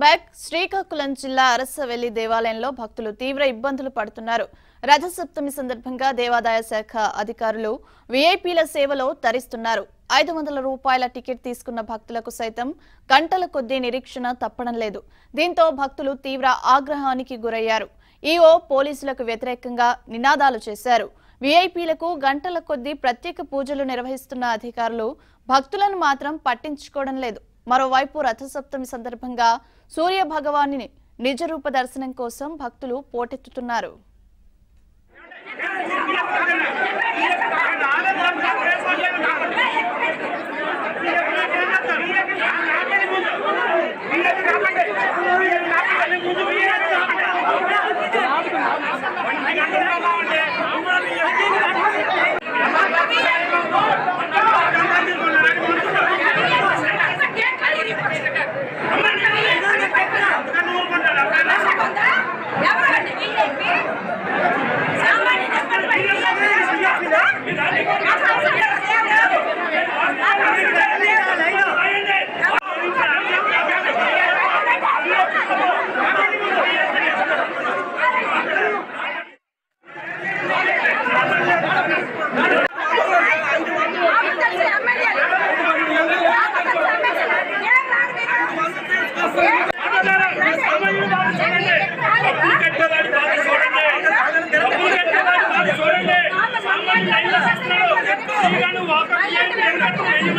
back Srikakulam జిల్లా అరసవెల్లి దేవాలయంలో భక్తులు తీవ్ర ఇబ్బందులు పడుతున్నారు రథసప్తమి సందర్భంగా దేవాదాయ శాఖ అధికారులు వీఐపీల సేవలో తరిస్తున్నారు ఐదు వందల రూపాయల టికెట్ తీసుకున్న భక్తులకు సైతం గంటల కొద్దీ నిరీక్షణ తప్పడం లేదు దీంతో భక్తులు తీవ్ర ఆగ్రహానికి గురయ్యారు ఈఓ పోలీసులకు వ్యతిరేకంగా నినాదాలు చేశారు వీఐపీలకు గంటల కొద్దీ ప్రత్యేక పూజలు నిర్వహిస్తున్న అధికారులు భక్తులను మాత్రం పట్టించుకోవడం లేదు మరోవైపు రథసప్తమి సందర్భంగా సూర్య భగవాని నిజరూప దర్శనం కోసం భక్తులు పోటెత్తుతున్నారు చూడండి